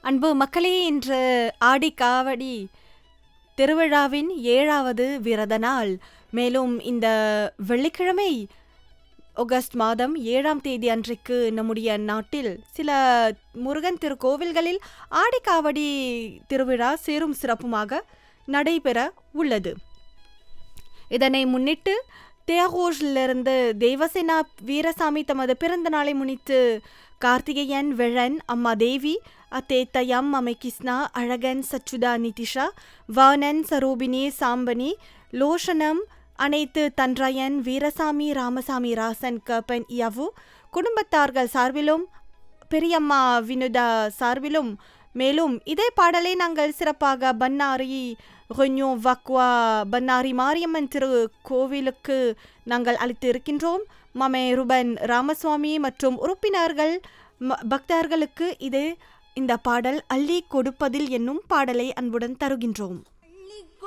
அன்பு மக்களே இன்று ஆடி காவடி திருவிழாவின் ஏழாவது விரத நாள் மேலும் இந்த வெள்ளிக்கிழமை ஆகஸ்ட் மாதம் ஏழாம் தேதி அன்றைக்கு நம்முடைய நாட்டில் சில முருகன் திருக்கோவில்களில் ஆடிக்காவடி திருவிழா சீரும் சிறப்புமாக நடைபெற உள்ளது இதனை முன்னிட்டு தேகோஷிலிருந்து தேவசேனா வீரசாமி தமது பிறந்த நாளை முன்னிட்டு கார்த்திகேயன் விழன் அம்மா தேவி அத்தேத்தயம் அமை கிருஷ்ணா அழகன் சச்சுதா நிதிஷா வானன் சரோபினி சாம்பனி லோஷனம் அனைத்து தன்ராயன் வீரசாமி ராமசாமி ராசன் கப்பன் யவு குடும்பத்தார்கள் சார்பிலும் பெரியம்மா வினுதா சார்பிலும் மேலும் இதே பாடலை நாங்கள் சிறப்பாக பன்னாரி ரொஞ்சோ வக்வா பன்னாரி மாரியம்மன் திரு கோவிலுக்கு நாங்கள் அளித்து இருக்கின்றோம் மமே ருபன் ராமசுவாமி மற்றும் உறுப்பினர்கள் ம- பக்தர்களுக்கு இது இந்த பாடல் அள்ளி கொடுப்பதில் என்னும் பாடலை அன்புடன் தருகின்றோம்